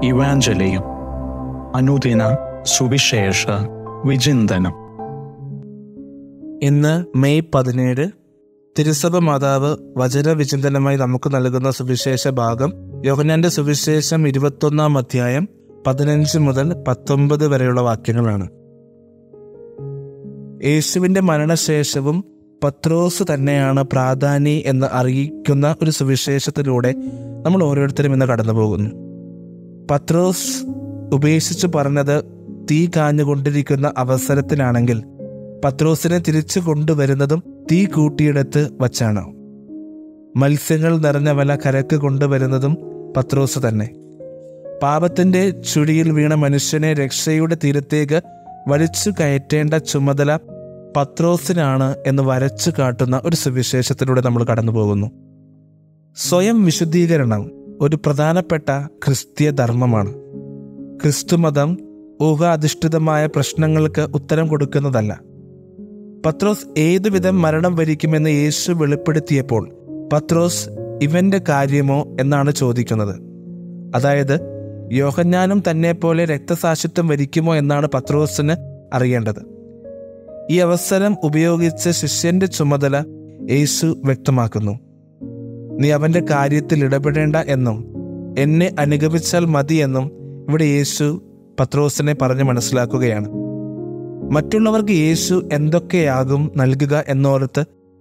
ഇവാഞ്ചലിയും അനുദിന സുവിശേഷ വിചിന്തനം ഇന്ന് മെയ് പതിനേഴ് തിരുസഭ മാതാവ് വചന വിചിന്തനമായി നമുക്ക് നൽകുന്ന സുവിശേഷ ഭാഗം യോഹനാന്റെ സുവിശേഷം ഇരുപത്തൊന്നാം അധ്യായം പതിനഞ്ച് മുതൽ പത്തൊമ്പത് വരെയുള്ള വാക്യങ്ങളാണ് യേശുവിന്റെ മരണശേഷവും പത്രോസ് തന്നെയാണ് പ്രാധാനി എന്ന് അറിയിക്കുന്ന ഒരു സുവിശേഷത്തിലൂടെ നമ്മൾ ഓരോരുത്തരും ഇന്ന് കടന്നു പോകുന്നു പത്രോസ് ഉപേക്ഷിച്ചു പറഞ്ഞത് തീ കാഞ്ഞുകൊണ്ടിരിക്കുന്ന അവസരത്തിലാണെങ്കിൽ പത്രോസിനെ തിരിച്ചു കൊണ്ടുവരുന്നതും തീ കൂട്ടിയിടത്ത് വച്ചാണ് മത്സ്യങ്ങൾ നിറഞ്ഞ വല കരക്ക് കൊണ്ടുവരുന്നതും പത്രോസ് തന്നെ പാപത്തിന്റെ ചുഴിയിൽ വീണ മനുഷ്യനെ രക്ഷയുടെ തീരത്തേക്ക് വലിച്ചു കയറ്റേണ്ട ചുമതല പത്രോസിനാണ് എന്ന് വരച്ചു കാട്ടുന്ന ഒരു സുവിശേഷത്തിലൂടെ നമ്മൾ കടന്നു പോകുന്നു സ്വയം വിശുദ്ധീകരണം ഒരു പ്രധാനപ്പെട്ട ക്രിസ്തീയ ധർമ്മമാണ് ക്രിസ്തുമതം ഊഹാധിഷ്ഠിതമായ പ്രശ്നങ്ങൾക്ക് ഉത്തരം കൊടുക്കുന്നതല്ല പത്രോസ് ഏതുവിധം മരണം വരിക്കുമെന്ന് യേശു വെളിപ്പെടുത്തിയപ്പോൾ പത്രോസ് ഇവന്റെ കാര്യമോ എന്നാണ് ചോദിക്കുന്നത് അതായത് യോഹന്നാനും തന്നെ പോലെ രക്തസാക്ഷിത്വം വരിക്കുമോ എന്നാണ് പത്രോസിന് അറിയേണ്ടത് ഈ അവസരം ഉപയോഗിച്ച് ശിഷ്യന്റെ ചുമതല യേശു വ്യക്തമാക്കുന്നു നീ അവന്റെ കാര്യത്തിൽ ഇടപെടേണ്ട എന്നും എന്നെ അനുഗമിച്ചാൽ മതി എന്നും ഇവിടെ യേശു പത്രോസിനെ പറഞ്ഞ് മനസ്സിലാക്കുകയാണ് മറ്റുള്ളവർക്ക് യേശു എന്തൊക്കെയാകും നൽകുക എന്നോർത്ത്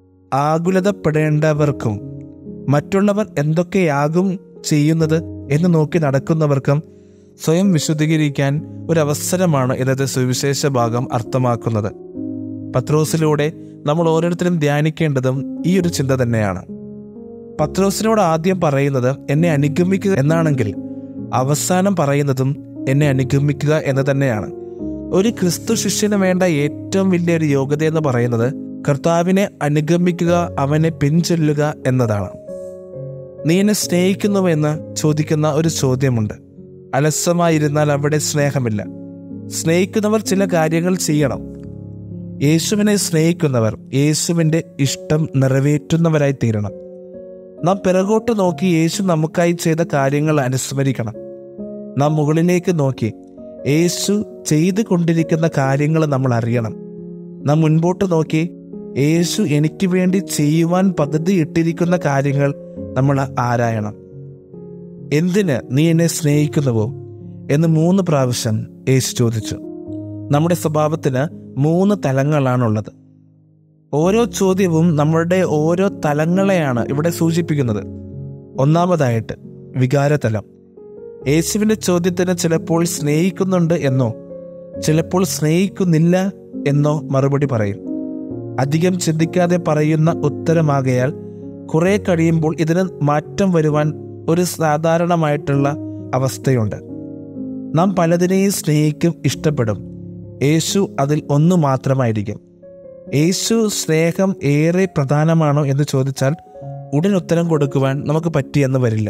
ആകുലതപ്പെടേണ്ടവർക്കും മറ്റുള്ളവർ എന്തൊക്കെയാകും ചെയ്യുന്നത് എന്ന് നോക്കി നടക്കുന്നവർക്കും സ്വയം വിശുദ്ധീകരിക്കാൻ ഒരു അവസരമാണ് ഇന്നത്തെ സുവിശേഷ ഭാഗം അർത്ഥമാക്കുന്നത് പത്രോസിലൂടെ നമ്മൾ ഓരോരുത്തരും ധ്യാനിക്കേണ്ടതും ഈ ഒരു ചിന്ത തന്നെയാണ് പത്രോസിനോട് ആദ്യം പറയുന്നത് എന്നെ അനുഗമിക്കുക എന്നാണെങ്കിൽ അവസാനം പറയുന്നതും എന്നെ അനുഗമിക്കുക എന്ന് തന്നെയാണ് ഒരു ക്രിസ്തു ശിഷ്യന് വേണ്ട ഏറ്റവും വലിയൊരു യോഗ്യത എന്ന് പറയുന്നത് കർത്താവിനെ അനുഗമിക്കുക അവനെ പിൻചൊല്ലുക എന്നതാണ് നീ എന്നെ സ്നേഹിക്കുന്നുവെന്ന് ചോദിക്കുന്ന ഒരു ചോദ്യമുണ്ട് അലസമായിരുന്നാൽ അവിടെ സ്നേഹമില്ല സ്നേഹിക്കുന്നവർ ചില കാര്യങ്ങൾ ചെയ്യണം യേശുവിനെ സ്നേഹിക്കുന്നവർ യേശുവിൻ്റെ ഇഷ്ടം നിറവേറ്റുന്നവരായി തീരണം നാം പിറകോട്ട് നോക്കി യേശു നമുക്കായി ചെയ്ത കാര്യങ്ങൾ അനുസ്മരിക്കണം നാം മുകളിലേക്ക് നോക്കി യേശു ചെയ്തു കൊണ്ടിരിക്കുന്ന കാര്യങ്ങൾ നമ്മൾ അറിയണം നാം മുൻപോട്ട് നോക്കി യേശു എനിക്ക് വേണ്ടി ചെയ്യുവാൻ പദ്ധതി ഇട്ടിരിക്കുന്ന കാര്യങ്ങൾ നമ്മൾ ആരായണം എന്തിന് നീ എന്നെ സ്നേഹിക്കുന്നുവോ എന്ന് മൂന്ന് പ്രാവശ്യം യേശു ചോദിച്ചു നമ്മുടെ സ്വഭാവത്തിന് മൂന്ന് തലങ്ങളാണുള്ളത് ഓരോ ചോദ്യവും നമ്മളുടെ ഓരോ തലങ്ങളെയാണ് ഇവിടെ സൂചിപ്പിക്കുന്നത് ഒന്നാമതായിട്ട് വികാരതലം യേശുവിന്റെ ചോദ്യത്തിന് ചിലപ്പോൾ സ്നേഹിക്കുന്നുണ്ട് എന്നോ ചിലപ്പോൾ സ്നേഹിക്കുന്നില്ല എന്നോ മറുപടി പറയും അധികം ചിന്തിക്കാതെ പറയുന്ന ഉത്തരമാകയാൽ കുറെ കഴിയുമ്പോൾ ഇതിന് മാറ്റം വരുവാൻ ഒരു സാധാരണമായിട്ടുള്ള അവസ്ഥയുണ്ട് നാം പലതിനെയും സ്നേഹിക്കും ഇഷ്ടപ്പെടും യേശു അതിൽ ഒന്നു മാത്രമായിരിക്കും യേശു സ്നേഹം ഏറെ പ്രധാനമാണോ എന്ന് ചോദിച്ചാൽ ഉടൻ ഉത്തരം കൊടുക്കുവാൻ നമുക്ക് പറ്റിയെന്ന് വരില്ല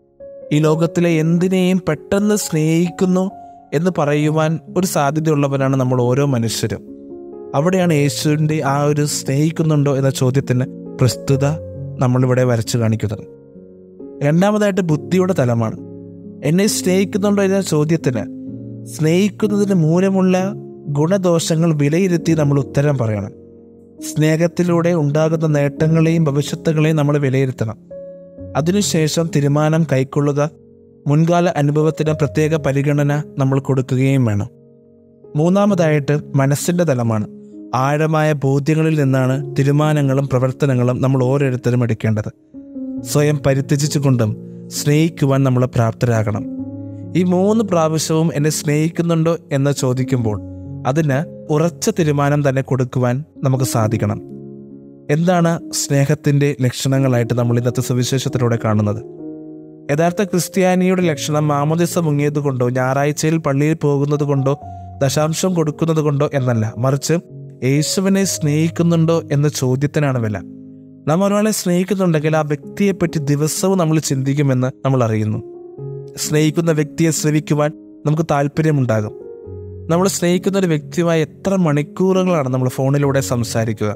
ഈ ലോകത്തിലെ എന്തിനേയും പെട്ടെന്ന് സ്നേഹിക്കുന്നു എന്ന് പറയുവാൻ ഒരു സാധ്യതയുള്ളവരാണ് നമ്മൾ ഓരോ മനുഷ്യരും അവിടെയാണ് യേശുവിൻ്റെ ആ ഒരു സ്നേഹിക്കുന്നുണ്ടോ എന്ന ചോദ്യത്തിന് പ്രസ്തുത നമ്മളിവിടെ വരച്ചു കാണിക്കുന്നത് രണ്ടാമതായിട്ട് ബുദ്ധിയുടെ തലമാണ് എന്നെ സ്നേഹിക്കുന്നുണ്ടോ എന്ന ചോദ്യത്തിന് സ്നേഹിക്കുന്നതിന് മൂലമുള്ള ഗുണദോഷങ്ങൾ വിലയിരുത്തി നമ്മൾ ഉത്തരം പറയണം സ്നേഹത്തിലൂടെ ഉണ്ടാകുന്ന നേട്ടങ്ങളെയും ഭവിഷ്യത്തുകളെയും നമ്മൾ വിലയിരുത്തണം അതിനുശേഷം തീരുമാനം കൈക്കൊള്ളുക മുൻകാല അനുഭവത്തിന് പ്രത്യേക പരിഗണന നമ്മൾ കൊടുക്കുകയും വേണം മൂന്നാമതായിട്ട് മനസ്സിൻ്റെ തലമാണ് ആഴമായ ബോധ്യങ്ങളിൽ നിന്നാണ് തീരുമാനങ്ങളും പ്രവർത്തനങ്ങളും നമ്മൾ ഓരോരുത്തരും എടുക്കേണ്ടത് സ്വയം പരിത്യജിച്ചുകൊണ്ടും സ്നേഹിക്കുവാൻ നമ്മൾ പ്രാപ്തരാകണം ഈ മൂന്ന് പ്രാവശ്യവും എന്നെ സ്നേഹിക്കുന്നുണ്ടോ എന്ന് ചോദിക്കുമ്പോൾ അതിന് ഉറച്ച തീരുമാനം തന്നെ കൊടുക്കുവാൻ നമുക്ക് സാധിക്കണം എന്താണ് സ്നേഹത്തിൻ്റെ ലക്ഷണങ്ങളായിട്ട് നമ്മൾ ഇന്നത്തെ സുവിശേഷത്തിലൂടെ കാണുന്നത് യഥാർത്ഥ ക്രിസ്ത്യാനിയുടെ ലക്ഷണം മാമോദിസ മുങ്ങിയത് കൊണ്ടോ ഞായറാഴ്ചയിൽ പള്ളിയിൽ പോകുന്നത് കൊണ്ടോ ദശാംശം കൊടുക്കുന്നത് കൊണ്ടോ എന്നല്ല മറിച്ച് യേശുവിനെ സ്നേഹിക്കുന്നുണ്ടോ എന്ന ചോദ്യത്തിനാണ് വില നാം ഒരാളെ സ്നേഹിക്കുന്നുണ്ടെങ്കിൽ ആ വ്യക്തിയെപ്പറ്റി ദിവസവും നമ്മൾ ചിന്തിക്കുമെന്ന് നമ്മൾ അറിയുന്നു സ്നേഹിക്കുന്ന വ്യക്തിയെ ശ്രവിക്കുവാൻ നമുക്ക് താല്പര്യമുണ്ടാകും നമ്മൾ സ്നേഹിക്കുന്ന ഒരു വ്യക്തിയുമായി എത്ര മണിക്കൂറുകളാണ് നമ്മൾ ഫോണിലൂടെ സംസാരിക്കുക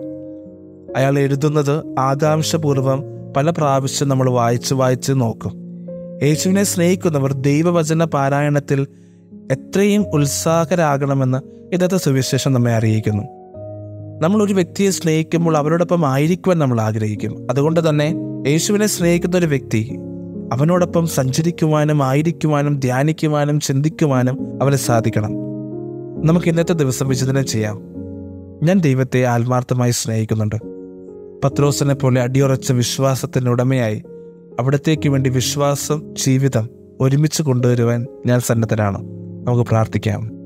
അയാൾ എഴുതുന്നത് ആകാംക്ഷപൂർവ്വം പല പ്രാവശ്യം നമ്മൾ വായിച്ച് വായിച്ച് നോക്കും യേശുവിനെ സ്നേഹിക്കുന്നവർ ദൈവവചന പാരായണത്തിൽ എത്രയും ഉത്സാഹരാകണമെന്ന് ഇന്നത്തെ സുവിശേഷം നമ്മെ അറിയിക്കുന്നു നമ്മൾ ഒരു വ്യക്തിയെ സ്നേഹിക്കുമ്പോൾ അവരോടൊപ്പം ആയിരിക്കുവാൻ നമ്മൾ ആഗ്രഹിക്കും അതുകൊണ്ട് തന്നെ യേശുവിനെ സ്നേഹിക്കുന്ന ഒരു വ്യക്തി അവനോടൊപ്പം സഞ്ചരിക്കുവാനും ആയിരിക്കുവാനും ധ്യാനിക്കുവാനും ചിന്തിക്കുവാനും അവന് സാധിക്കണം നമുക്ക് ഇന്നത്തെ ദിവസം വിചിന്തനം ചെയ്യാം ഞാൻ ദൈവത്തെ ആത്മാർത്ഥമായി സ്നേഹിക്കുന്നുണ്ട് പത്രോസിനെ പോലെ അടിയുറച്ച വിശ്വാസത്തിന് ഉടമയായി അവിടത്തേക്ക് വേണ്ടി വിശ്വാസം ജീവിതം ഒരുമിച്ച് കൊണ്ടുവരുവാൻ ഞാൻ സന്നദ്ധനാണ് നമുക്ക് പ്രാർത്ഥിക്കാം